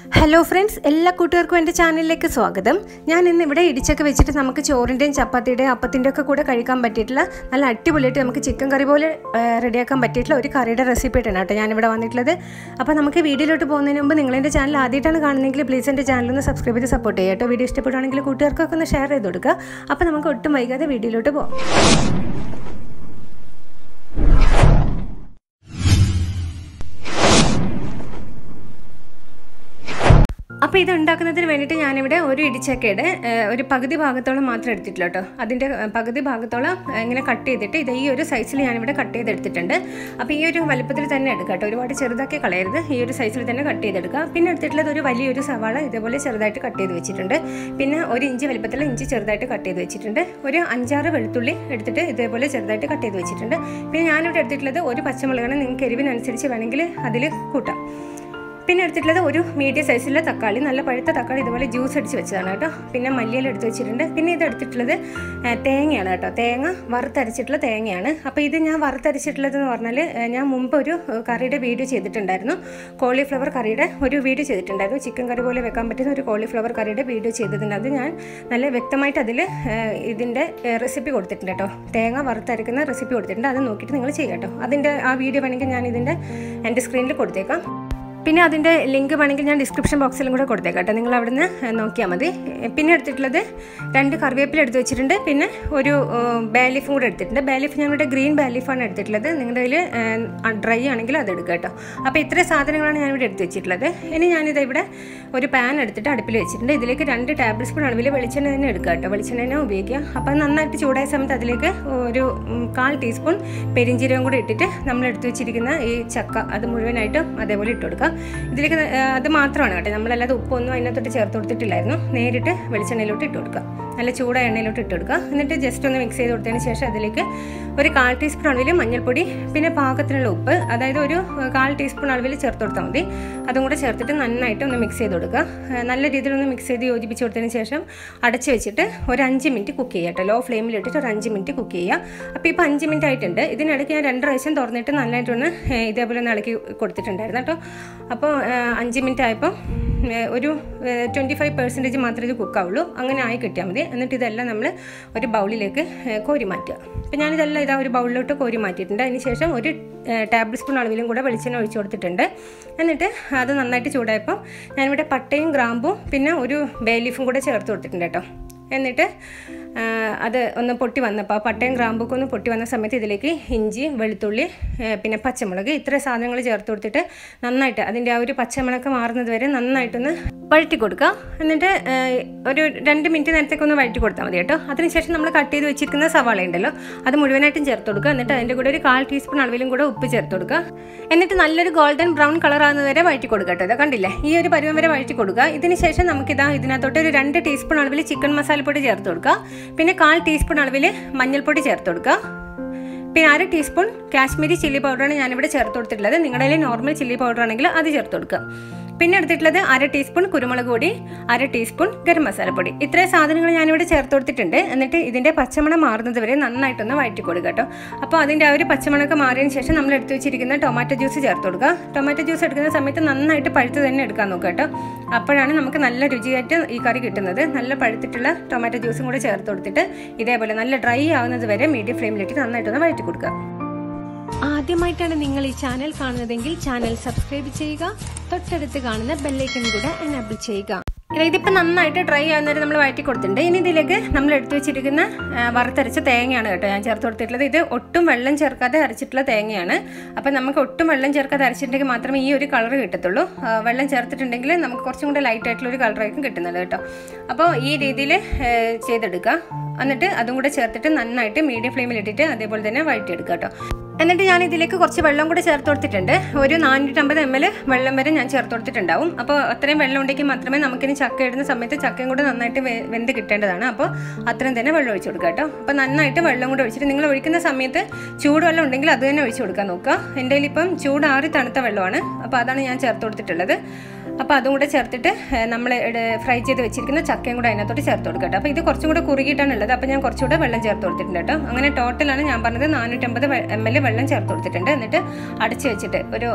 hello friends എല്ലാ കൂട്ടുകാർക്കും എൻ്റെ ചാനലിലേക്ക് സ്വാഗതം ഞാൻ ഇന്ന് ഇവിടെ ഇടിച്ചൊക്കെ വെച്ചിട്ട് നമുക്ക് ചോറിൻ്റെയും ചപ്പാത്തിയുടെയും അപ്പത്തിൻ്റെ ഒക്കെ കൂടെ കഴിക്കാൻ പറ്റിയിട്ടുള്ള നല്ല അടിപൊളിയായിട്ട് നമുക്ക് ചിക്കൻ കറി പോലെ റെഡിയാക്കാൻ പറ്റിയിട്ടുള്ള ഒരു കറിയുടെ റെസിപ്പി ആയിട്ടാണ് കേട്ടോ ഞാനിവിടെ വന്നിട്ടുള്ളത് അപ്പോൾ നമുക്ക് വീഡിയോയിലോട്ട് പോകുന്നതിന് മുമ്പ് നിങ്ങൾ എൻ്റെ ചാനൽ ആദ്യമായിട്ടാണ് കാണുന്നതെങ്കിൽ പ്ലീസ് എൻ്റെ ചാനൽ ഒന്ന് സബ്സ്ക്രൈബ് ചെയ്ത് സപ്പോർട്ട് ചെയ്യുക കേട്ടോ വീഡിയോ ഇഷ്ടപ്പെടുകയാണെങ്കിൽ കൂട്ടുകാർക്കൊക്കെ ഒന്ന് ഷെയർ ചെയ്ത് കൊടുക്കുക അപ്പോൾ നമുക്ക് ഒട്ടും വൈകാതെ വീഡിയോയിലോട്ട് പോകാം അപ്പോൾ ഇത് ഉണ്ടാക്കുന്നതിന് വേണ്ടിയിട്ട് ഞാനിവിടെ ഒരു ഇടിച്ചക്കയുടെ ഏഹ്, ഒരു പകുതി ഭാഗത്തോളം മാത്രം എടുത്തിട്ടില്ല കേട്ടോ അതിൻ്റെ ഏഹ്, പകുതി ഭാഗത്തോളം ഏഹ്, ഇങ്ങനെ കട്ട് ചെയ്തിട്ട് ഇത് ഈ ഒരു സൈസിൽ ഞാനിവിടെ കട്ട് ചെയ്തെടുത്തിട്ടുണ്ട് അപ്പോൾ ഈ ഒരു വലുപ്പത്തിൽ തന്നെ എടുക്കുക കേട്ടോ ഒരുപാട് ചെറുതാക്കി കളയരുത് ഈ ഒരു സൈസിൽ തന്നെ കട്ട് ചെയ്തെടുക്കുക പിന്നെ എടുത്തിട്ടുള്ളത് ഒരു വലിയൊരു സവാള ഇതേപോലെ ചെറുതായിട്ട് കട്ട് ചെയ്ത് വെച്ചിട്ടുണ്ട് പിന്നെ ഒരു ഇഞ്ച് വലുപ്പത്തിലുള്ള ഇഞ്ചി ചെറുതായിട്ട് കട്ട് ചെയ്ത് വെച്ചിട്ടുണ്ട് ഒരു അഞ്ചാറ് വെളുത്തുള്ളി എടുത്തിട്ട് ഇതേപോലെ ചെറുതായിട്ട് കട്ട് ചെയ്ത് വെച്ചിട്ടുണ്ട് പിന്നെ ഞാനിവിടെ എടുത്തിട്ടുള്ളത് ഒരു പച്ചമുളകാണ് നിങ്ങൾക്ക് എരിവിനനുസരിച്ച് വേണമെങ്കിൽ അതിൽ കൂട്ടാം പിന്നെ എടുത്തിട്ടുള്ളത് ഒരു മീഡിയം സൈസിലുള്ള തക്കാളി നല്ല പഴുത്ത തക്കാളി ഇതുപോലെ ജ്യൂസ് അടിച്ച് വെച്ചതാണ് കേട്ടോ പിന്നെ മല്ലിയില എടുത്ത് വെച്ചിട്ടുണ്ട് പിന്നെ ഇത് എടുത്തിട്ടുള്ളത് ആ, തേങ്ങയാണ് കേട്ടോ തേങ്ങ വറുത്തരച്ചിട്ടുള്ള തേങ്ങയാണ് അപ്പോൾ ഇത് ഞാൻ വറുത്തരച്ചിട്ടുള്ളത് എന്ന് പറഞ്ഞാൽ ആ, ഞാൻ മുമ്പ് ഒരു ആ, കറിയുടെ വീഡിയോ ചെയ്തിട്ടുണ്ടായിരുന്നു കോളിഫ്ലവർ കറിയുടെ ഒരു വീഡിയോ ചെയ്തിട്ടുണ്ടായിരുന്നു ചിക്കൻ കറി പോലെ വെക്കാൻ പറ്റുന്ന ഒരു കോളിഫ്ലവർ കറിയുടെ വീഡിയോ ചെയ്തിട്ടുണ്ട് അത് ഞാൻ നല്ല വ്യക്തമായിട്ട് അതിൽ ഇതിൻ്റെ റെസിപ്പി കൊടുത്തിട്ടുണ്ട് കേട്ടോ തേങ്ങ വറുത്തരക്കുന്ന റെസിപ്പി കൊടുത്തിട്ടുണ്ട് അത് നോക്കിയിട്ട് നിങ്ങൾ ചെയ്യാം കേട്ടോ അതിൻ്റെ ആ വീഡിയോ വേണമെങ്കിൽ ഞാൻ ഇതിൻ്റെ എൻ്റെ സ്ക്രീനിൽ കൊടുത്തേക്കാം പിന്നെ അതിൻ്റെ ലിങ്ക് വേണമെങ്കിൽ ഞാൻ ഡിസ്ക്രിപ്ഷൻ ബോക്സിലും കൂടെ കൊടുത്തേക്കാം കേട്ടോ നിങ്ങൾ അവിടുന്ന് നോക്കിയാൽ മതി പിന്നെ എടുത്തിട്ടുള്ളത് രണ്ട് കറിവേപ്പില എടുത്ത് വെച്ചിട്ടുണ്ട് പിന്നെ ഒരു ബാലീഫും കൂടെ എടുത്തിട്ടുണ്ട് ബാലീഫ് ഞങ്ങളുടെ ഗ്രീൻ ബാലീഫാണ് എടുത്തിട്ടുള്ളത് നിങ്ങളുടെ കയ്യിൽ ഡ്രൈ ആണെങ്കിൽ അത് എടുക്കുക കേട്ടോ അപ്പോൾ ഇത്രയും സാധനങ്ങളാണ് ഞാനിവിടെ എടുത്ത് വെച്ചിട്ടുള്ളത് ഇനി ഞാനിത് ഇവിടെ ഒരു പാൻ എടുത്തിട്ട് അടുപ്പിൽ വെച്ചിട്ടുണ്ട് ഇതിലേക്ക് രണ്ട് ടേബിൾ സ്പൂൺ അളവിൽ വെളിച്ചെണ്ണ തന്നെ എടുക്കുക കേട്ടോ വെളിച്ചെണ്ണ തന്നെ ഉപയോഗിക്കുക അപ്പോൾ നന്നായിട്ട് ചൂടായ സമയത്ത് അതിലേക്ക് ഒരു ഉം, കാൽ ടീസ്പൂൺ പെരിഞ്ചീരകം കൂടെ ഇട്ടിട്ട് നമ്മൾ എടുത്ത് വെച്ചിരിക്കുന്ന ഈ ചക്ക അത് മുഴുവനായിട്ടും അതേപോലെ ഇട്ട് കൊടുക്കുക ഇതിലേക്ക് ന- ആ, അത് മാത്രമാണ് കേട്ടോ നമ്മളല്ലാതെ ഉപ്പൊന്നും അതിനകത്തോട്ട് ചേർത്ത് കൊടുത്തിട്ടില്ലായിരുന്നു നേരിട്ട് വെളിച്ചെണ്ണയിലോട്ട് ഇട്ട് കൊടുക്കുക നല്ല ചൂടായ എണ്ണയിലോട്ട് ഇട്ട് കൊടുക്കുക എന്നിട്ട് ജസ്റ്റ് ഒന്ന് മിക്സ് ചെയ്ത് കൊടുത്തതിന് ശേഷം അതിലേക്ക് ഒരു കാൽ ടീസ്പൂൺ അളവിൽ മഞ്ഞൾപ്പൊടി പിന്നെ പാകത്തിനുള്ള ഉപ്പ് അതായത് ഒരു ആ, കാൽ ടീസ്പൂൺ അളവിൽ ചേർത്ത് കൊടുത്താൽ മതി അതും കൂടെ ചേർത്തിട്ട് നന്നായിട്ട് ഒന്ന് മിക്സ് ചെയ്ത് കൊടുക്കുക ആ, നല്ല രീതിയിൽ ഒന്ന് മിക്സ് ചെയ്ത് യോജിപ്പിച്ച് കൊടുത്തതിന് ശേഷം അടച്ച് വെച്ചിട്ട് ഒരു അഞ്ച് മിനിറ്റ് കുക്ക് ചെയ്യുക കേട്ടോ ലോ ഫ്ലെയിമിൽ ഇട്ടിട്ട് ഒരു അഞ്ച് മിനിറ്റ് കുക്ക് ചെയ്യുക അപ്പോൾ ഇപ്പോൾ അഞ്ച് മിനിറ്റ് ആയിട്ടുണ്ട് ഇതിനിടയ്ക്ക് ഞാൻ രണ്ട് പ്രാവശ്യം തുറന്നിട്ട് നന്നായിട്ടൊന്ന് ഏ, ഇതേപോലെ ഒന്ന് ഇളക്കി കൊടുത്തിട്ടുണ്ടായിരുന്നു കേട്ടോ അപ്പോൾ ആ, അഞ്ച് മിനിറ്റ് ആയപ്പോൾ ഏ, ഒരു ട്വൻറ്റി ഫൈവ് പെർസെൻറ്റേജ് മാത്രമേ ഇത് കുക്കാവുള്ളൂ അങ്ങനെ ആയി കിട്ടിയാൽ മതി എന്നിട്ട് ഇതെല്ലാം നമ്മൾ ഒരു ബൗളിലേക്ക് ഏ, കോരി മാറ്റുക അപ്പോൾ ഞാനിതെല്ലാം ഇതാ ഒരു ബൗളിലോട്ട് കോരി മാറ്റിയിട്ടുണ്ട് അതിന് ശേഷം ഒരു ടേബിൾ സ്പൂൺ അളവിലും കൂടെ വെളിച്ചെണ്ണ ഒഴിച്ചു കൊടുത്തിട്ടുണ്ട് എന്നിട്ട് അത് നന്നായിട്ട് ചൂടായപ്പോൾ ഞാനിവിടെ പട്ടയും ഗ്രാമ്പും പിന്നെ ഒരു ബേ ലീഫും കൂടെ ചേർത്ത് കൊടുത്തിട്ടുണ്ട് കേട്ടോ എന്നിട്ട് ആ, അത് ഒന്ന് പൊട്ടി വന്നപ്പോൾ ആ പട്ടയും ഗ്രാമ്പൊക്കെ ഒന്ന് പൊട്ടി വന്ന സമയത്ത് ഇതിലേക്ക് ഇഞ്ചി വെളുത്തുള്ളി ഏ, പിന്നെ പച്ചമുളക് ഇത്ര സാധനങ്ങൾ ചേർത്ത് കൊടുത്തിട്ട് നന്നായിട്ട് അതിൻ്റെ ആ ഒരു പച്ചമുളക് മാറുന്നത് വരെ നന്നായിട്ടൊന്ന് വഴറ്റി കൊടുക്കുക എന്നിട്ട് ഏ, ഒരു രണ്ട് മിനിറ്റ് നേരത്തേക്ക് ഒന്ന് വഴറ്റി കൊടുത്താൽ മതി കേട്ടോ അതിനുശേഷം നമ്മൾ കട്ട് ചെയ്ത് വെച്ചിരിക്കുന്ന സവാള ഉണ്ടല്ലോ അത് മുഴുവനായിട്ടും ചേർത്ത് കൊടുക്കുക എന്നിട്ട് അതിൻ്റെ കൂടെ ഒരു കാൽ ടീസ്പൂൺ അളവിലും കൂടെ ഉപ്പ് ചേർത്ത് കൊടുക്കുക എന്നിട്ട് നല്ലൊരു ഗോൾഡൻ ബ്രൗൺ കളർ ആകുന്നത് വരെ വഴറ്റി കൊടുക്കുക കേട്ടോ ഇത് കണ്ടില്ലേ ഈ ഒരു പരുവം വരെ വഴറ്റി കൊടുക്കുക ഇതിന് ശേഷം നമുക്കിതാ ഇതിനകത്തോട്ട് ഒരു രണ്ട് ടീസ്പൂൺ അളവിൽ ചിക്കൻ മസാലപ്പൊടി ചേർത്ത് കൊടുക്കുക പിന്നെ കാൽ ടീസ്പൂൺ അളവിൽ മഞ്ഞൾപ്പൊടി ചേർത്ത് കൊടുക്കുക പിന്നെ അര ടീസ്പൂൺ കാശ്മീരി ചില്ലി പൗഡറാണ് ഞാനിവിടെ ചേർത്ത് കൊടുത്തിട്ടുള്ളത് നിങ്ങളുടെ കയ്യിൽ നോർമൽ ചില്ലി പൗഡർ ആണെങ്കിൽ അത് ചേർത്ത് കൊടുക്കുക പിന്നെ എടുത്തിട്ടുള്ളത് അര ടീസ്പൂൺ കുരുമുളക് പൊടി അര ടീസ്പൂൺ ഗരം മസാലപ്പൊടി ഇത്രയും സാധനങ്ങൾ ഞാനിവിടെ ചേർത്ത് കൊടുത്തിട്ടുണ്ട് എന്നിട്ട് ഇതിൻ്റെ പച്ചമണം മാറുന്നത് വരെ നന്നായിട്ടൊന്ന് വഴറ്റി കൊടുക്കുക കേട്ടോ അപ്പോൾ അതിൻ്റെ ആ ഒരു പച്ചമണമൊക്കെ മാറിയതിന് ശേഷം നമ്മൾ എടുത്ത് വെച്ചിരിക്കുന്ന ടൊമാറ്റോ ജ്യൂസ് ചേർത്ത് കൊടുക്കുക ടൊമാറ്റോ ജ്യൂസ് എടുക്കുന്ന സമയത്ത് നന്നായിട്ട് പഴുത്ത് തന്നെ എടുക്കാൻ നോക്കുക കേട്ടോ അപ്പോഴാണ് നമുക്ക് നല്ല രുചിയായിട്ട് ഈ കറി കിട്ടുന്നത് നല്ല പഴുത്തിട്ടുള്ള ടൊമാറ്റോ ജ്യൂസും കൂടെ ചേർത്ത് കൊടുത്തിട്ട് ഇതേപോലെ നല്ല ഡ്രൈ ആവുന്നത് വരെ മീഡിയം ഫ്ലെയിമിലിട്ട് നന്നായിട്ടൊന്ന് വഴറ്റി കൊടുക്കുക ആദ്യമായിട്ടാണ് നിങ്ങൾ ഈ ചാനൽ കാണുന്നതെങ്കിൽ ചാനൽ സബ്സ്ക്രൈബ് ചെയ്യുക തൊട്ടടുത്ത് കാണുന്ന ബെല്ലൈക്കൺ കൂടെ എനേബിൾ ചെയ്യുക ഇതിപ്പോൾ നന്നായിട്ട് ഡ്രൈ ആവുന്നവരെ നമ്മൾ വഴറ്റി കൊടുത്തിട്ടുണ്ട് ഇനി ഇതിലേക്ക് നമ്മൾ എടുത്തു വെച്ചിരിക്കുന്ന ആ, വറുത്തരച്ച തേങ്ങയാണ് കേട്ടോ ഞാൻ ചേർത്ത് കൊടുത്തിട്ടുള്ളത് ഇത് ഒട്ടും വെള്ളം ചേർക്കാതെ അരച്ചിട്ടുള്ള തേങ്ങയാണ് അപ്പം നമുക്ക് ഒട്ടും വെള്ളം ചേർക്കാതെ അരച്ചിട്ടുണ്ടെങ്കിൽ മാത്രമേ ഈ ഒരു കളർ കിട്ടത്തുള്ളൂ ആ, വെള്ളം ചേർത്തിട്ടുണ്ടെങ്കിൽ നമുക്ക് കുറച്ചും കൂടെ ലൈറ്റ് ആയിട്ടുള്ള ഒരു കളറായിരിക്കും കിട്ടുന്നത് കേട്ടോ അപ്പോൾ ഈ രീതിയിൽ ചെയ്തെടുക്കുക എന്നിട്ട് അതും കൂടെ ചേർത്തിട്ട് നന്നായിട്ട് മീഡിയം ഫ്ലെയിമിൽ ഇട്ടിട്ട് അതേപോലെ തന്നെ വഴറ്റിയെടുക്കുക കേട്ടോ എന്നിട്ട് ഞാൻ ഇതിലേക്ക് കുറച്ച് വെള്ളം കൂടെ ചേർത്ത് കൊടുത്തിട്ടുണ്ട് ഒരു നാനൂറ്റമ്പത് എം എൽ വെള്ളം വരെ ഞാൻ ചേർത്ത് കൊടുത്തിട്ടുണ്ടാവും അപ്പോൾ അത്രയും വെള്ളം ഉണ്ടെങ്കിൽ മാത്രമേ നമുക്കിനി ചക്ക ഇടുന്ന സമയത്ത് ചക്കയും കൂടെ നന്നായിട്ട് വെ- വെന്ത് കിട്ടേണ്ടതാണ് അപ്പോൾ അത്രയും തന്നെ വെള്ളം ഒഴിച്ച് കൊടുക്കുക കേട്ടോ അപ്പോൾ നന്നായിട്ട് വെള്ളം കൂടെ ഒഴിച്ചിട്ട് നിങ്ങൾ ഒഴിക്കുന്ന സമയത്ത് ചൂടുവെള്ളം ഉണ്ടെങ്കിൽ അത് തന്നെ ഒഴിച്ച് കൊടുക്കാൻ നോക്കുക എൻ്റെ കയ്യിൽ ഇപ്പം ചൂടാറി തണുത്ത വെള്ളമാണ് അപ്പോൾ അതാണ് ഞാൻ ചേർത്ത് കൊടുത്തിട്ടുള്ളത് അപ്പോൾ അതും കൂടെ ചേർത്തിട്ട് നമ്മൾ ഫ്രൈ ചെയ്ത് വെച്ചിരിക്കുന്ന ചക്കയും കൂടെ അതിനകത്തോട്ട് ചേർത്ത് കൊടുക്കട്ടെ അപ്പോൾ ഇത് കുറച്ചും കൂടെ കുറുകിയിട്ടാണ് ഉള്ളത് അപ്പോൾ ഞാൻ കുറച്ചുകൂടെ വെള്ളം ചേർത്ത് കൊടുത്തിട്ടുണ്ട് കേട്ടോ അങ്ങനെ ടോട്ടലാണ് ഞാൻ പറഞ്ഞത് നാനൂറ്റമ്പത് എം എൽ വെള്ളം ചേർത്ത് കൊടുത്തിട്ടുണ്ട് എന്നിട്ട് അടച്ച് വെച്ചിട്ട് ഒരു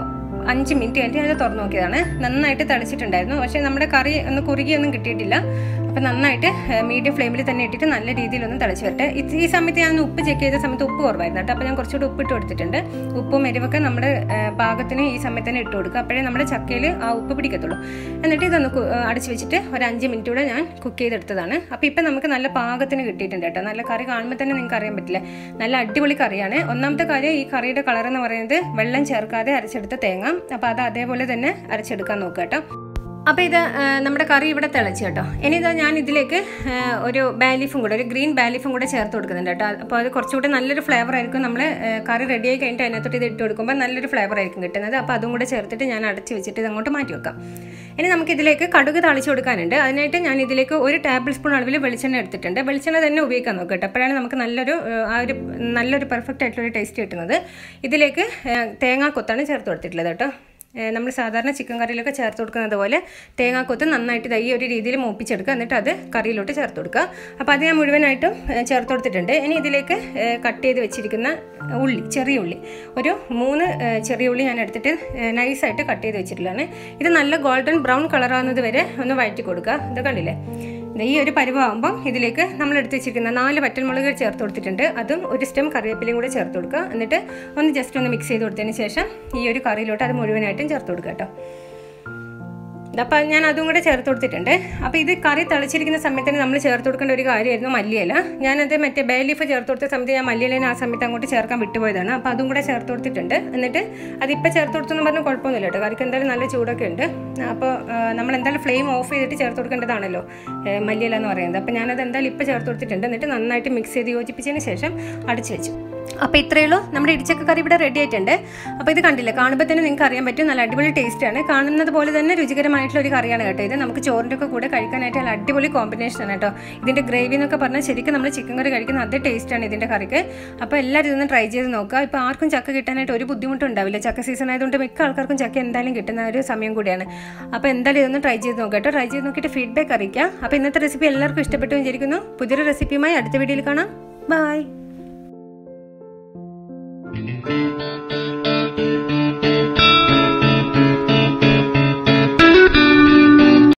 അഞ്ച് മിനിറ്റ് കഴിഞ്ഞിട്ട് ഞാൻ തുറന്നു നോക്കിയതാണ് നന്നായിട്ട് തിളച്ചിട്ടുണ്ടായിരുന്നു പക്ഷേ നമ്മുടെ കറി ഒന്ന് കുറുകിയൊന്നും കിട്ടിയിട്ടില്ല അപ്പം നന്നായിട്ട് മീഡിയം ഫ്ലെയിമിൽ തന്നെ ഇട്ടിട്ട് നല്ല രീതിയിലൊന്ന് തിളച്ച് വരട്ടെ ഇത് ഈ സമയത്ത് ഞാൻ ഉപ്പ് ചെക്ക് ചെയ്ത സമയത്ത് ഉപ്പ് കുറവായിരുന്നു കേട്ടോ അപ്പോൾ ഞാൻ കുറച്ചുകൂടി ഉപ്പ് ഇട്ട് കൊടുത്തിട്ടുണ്ട് ഉപ്പും എരിവൊക്കെ നമ്മുടെ ആ, പാകത്തിന് ഈ സമയത്ത് തന്നെ ഇട്ട് കൊടുക്കുക അപ്പോഴേ നമ്മുടെ ചക്കയിൽ ആ ഉപ്പ് പിടിക്കത്തുള്ളൂ എന്നിട്ട് ഇതൊന്ന് കു- ആ, അടച്ച് വെച്ചിട്ട് ഒരു അഞ്ച് മിനിറ്റ് കൂടെ ഞാൻ കുക്ക് ചെയ്തെടുത്തതാണ് അപ്പോൾ ഇപ്പം നമുക്ക് നല്ല പാകത്തിന് കിട്ടിയിട്ടുണ്ട് കേട്ടോ നല്ല കറി കാണുമ്പോൾ തന്നെ നിങ്ങൾക്ക് അറിയാൻ പറ്റില്ല നല്ല അടിപൊളി കറിയാണ് ഒന്നാമത്തെ കാര്യം ഈ കറിയുടെ കളർ എന്ന് പറയുന്നത് വെള്ളം ചേർക്കാതെ അരച്ചെടുത്ത തേങ്ങ അപ്പോൾ അത് അതേപോലെ തന്നെ അരച്ചെടുക്കാൻ നോക്കുക കേട്ടോ അപ്പോൾ ഇത് ആ, നമ്മുടെ കറി ഇവിടെ തിളച്ച് കേട്ടോ ഇനി ഇതാ ഞാൻ ഇതിലേക്ക് ആ, ഒരു ബാലീഫും കൂടെ ഒരു ഗ്രീൻ ബാലീഫും കൂടെ ചേർത്ത് കൊടുക്കുന്നുണ്ട് കേട്ടോ അപ്പോൾ അത് കുറച്ചുകൂടി നല്ലൊരു ഫ്ലേവർ ആയിരിക്കും നമ്മൾ കറി റെഡി ആയി കഴിഞ്ഞിട്ട് അതിനകത്തോട്ട് ഇത് ഇട്ട് കൊടുക്കുമ്പോൾ നല്ലൊരു ഫ്ലേവർ ആയിരിക്കും കിട്ടുന്നത് അപ്പോൾ അതും കൂടെ ചേർത്തിട്ട് ഞാൻ അടച്ച് വെച്ചിട്ട് ഇത് അങ്ങോട്ട് മാറ്റി വെക്കാം ഇനി നമുക്ക് ഇതിലേക്ക് കടുക് തളിച്ച് കൊടുക്കാനുണ്ട് അതിനായിട്ട് ഞാൻ ഇതിലേക്ക് ഒരു ടേബിൾ സ്പൂൺ അളവിൽ വെളിച്ചെണ്ണ എടുത്തിട്ടുണ്ട് വെളിച്ചെണ്ണ തന്നെ ഉപയോഗിക്കാൻ നോക്കുക കേട്ടോ അപ്പോഴാണ് നമുക്ക് നല്ലൊരു ആ, ആ ഒരു നല്ലൊരു പെർഫെക്റ്റ് ആയിട്ടുള്ള ടേസ്റ്റ് കിട്ടുന്നത് ഇതിലേക്ക് ആ, തേങ്ങാക്കൊത്താണ് ചേർത്ത് കൊടുത്തിട്ടുള്ളത് കേട്ടോ നമ്മൾ സാധാരണ ചിക്കൻ കറിയിലൊക്കെ ചേർത്ത് കൊടുക്കുന്നത് പോലെ തേങ്ങാക്കൊത്ത് നന്നായിട്ട് ദൈ ഒരു രീതിയിൽ മൂപ്പിച്ചെടുക്കുക എന്നിട്ട് അത് കറിയിലോട്ട് ചേർത്ത് കൊടുക്കുക അപ്പോൾ അത് ഞാൻ മുഴുവനായിട്ടും ഏ, ചേർത്ത് കൊടുത്തിട്ടുണ്ട് ഇനി ഇതിലേക്ക് ഏ, കട്ട് ചെയ്ത് വെച്ചിരിക്കുന്ന ഉള്ളി ചെറിയ ഉള്ളി ഒരു മൂന്ന് ഏ, ചെറിയ ഉള്ളി ഞാൻ എടുത്തിട്ട് ഏ, നൈസായിട്ട് കട്ട് ചെയ്ത് വെച്ചിട്ടുള്ളതാണ് ഇത് നല്ല ഗോൾഡൻ ബ്രൗൺ കളറാകുന്നത് വരെ ഒന്ന് വഴറ്റി കൊടുക്കുക ഇത് കണ്ടില്ലേ ദേ ഈ ഒരു പരുവാകുമ്പം ഇതിലേക്ക് നമ്മൾ എടുത്ത് വെച്ചിരിക്കുന്ന നാല് വറ്റൽമുളക് ചേർത്ത് കൊടുത്തിട്ടുണ്ട് അതും ഒരു സ്റ്റെം കറിവേപ്പിലയും കൂടെ ചേർത്ത് കൊടുക്കുക എന്നിട്ട് ഒന്ന് ജസ്റ്റ് ഒന്ന് മിക്സ് ചെയ്ത് കൊടുത്തതിന് ശേഷം ഈ ഒരു കറിയിലോട്ട് അത് മുഴുവനായിട്ടും ചേർത്ത് കൊടുക്കുക കേട്ടോ അപ്പം ഞാൻ അതും കൂടെ ചേർത്ത് കൊടുത്തിട്ടുണ്ട് അപ്പോൾ ഇത് കറി തിളച്ചിരിക്കുന്ന സമയത്തിന് നമ്മൾ ചേർത്ത് കൊടുക്കേണ്ട ഒരു കാര്യമായിരുന്നു മല്ലിയില ഞാനത് മറ്റേ ബേ ലീഫ് ചേർത്ത് കൊടുത്ത സമയത്ത് ഞാൻ മല്ലിയിലേനെ ആ സമയത്ത് അങ്ങോട്ട് ചേർക്കാൻ വിട്ടുപോയതാണ് അപ്പോൾ അതും കൂടെ ചേർത്ത് കൊടുത്തിട്ടുണ്ട് എന്നിട്ട് അതിപ്പോൾ ചേർത്ത് കൊടുത്തെന്ന് പറഞ്ഞാൽ കുഴപ്പമൊന്നുമില്ല കേട്ടോ കറിക്ക് എന്തായാലും നല്ല ചൂടൊക്കെ ഉണ്ട് അപ്പോൾ നമ്മൾ എന്തായാലും ഫ്ലെയിം ഓഫ് ചെയ്തിട്ട് ചേർത്ത് കൊടുക്കേണ്ടതാണല്ലോ ഏ, മല്ലിയില എന്ന് പറയുന്നത് അപ്പോൾ ഞാനത് എന്തായാലും ഇപ്പോൾ ചേർത്ത് കൊടുത്തിട്ടുണ്ട് എന്നിട്ട് നന്നായിട്ട് മിക്സ് ചെയ്ത് യോജിപ്പിച്ചതിന് ശേഷം അടച്ചു വെച്ചു അപ്പോൾ ഇത്രയേ ഉള്ളൂ നമ്മുടെ ഇടിച്ചക്ക കറി ഇവിടെ റെഡി ആയിട്ടുണ്ട് അപ്പോൾ ഇത് കണ്ടില്ല കാണുമ്പോൾ തന്നെ നിങ്ങൾക്ക് അറിയാൻ പറ്റും നല്ല അടിപൊളി ടേസ്റ്റാണ് കാണുന്നത് പോലെ തന്നെ രുചികരമായിട്ടുള്ള ഒരു കറിയാണ് കേട്ടോ ഇത് നമുക്ക് ചോറിൻ്റെ ഒക്കെ കൂടെ കഴിക്കാനായിട്ട് നല്ല അടിപൊളി കോമ്പിനേഷനാണ് കേട്ടോ ഇതിൻ്റെ ഗ്രേവി എന്നൊക്കെ പറഞ്ഞാൽ ശരിക്കും നമ്മൾ ചിക്കൻ കറി കഴിക്കുന്ന അതേ ടേസ്റ്റാണ് ഇതിൻ്റെ കറിക്ക് അപ്പോൾ എല്ലാവരും ഇതൊന്ന് ട്രൈ ചെയ്ത് നോക്കുക ഇപ്പോൾ ആർക്കും ചക്ക കിട്ടാനായിട്ട് ഒരു ബുദ്ധിമുട്ടും ഉണ്ടാവില്ല ചക്ക സീസൺ ആയതുകൊണ്ട് മിക്ക ആൾക്കാർക്കും ചക്ക എന്തായാലും കിട്ടുന്ന ഒരു സമയം കൂടിയാണ് അപ്പോൾ എന്തായാലും ഇതൊന്ന് ട്രൈ ചെയ്ത് നോക്കുക കേട്ടോ ട്രൈ ചെയ്ത് നോക്കിയിട്ട് ഫീഡ്ബാക്ക് അറിയിക്കുക അപ്പോൾ ഇന്നത്തെ റെസിപ്പി എല്ലാവർക്കും ഇഷ്ടപ്പെട്ടു വിചാരിക്കുന്നു പുതിയൊരു റെസിപ്പിയുമായി അടുത്ത വീഡിയോയിൽ കാണാം ബൈ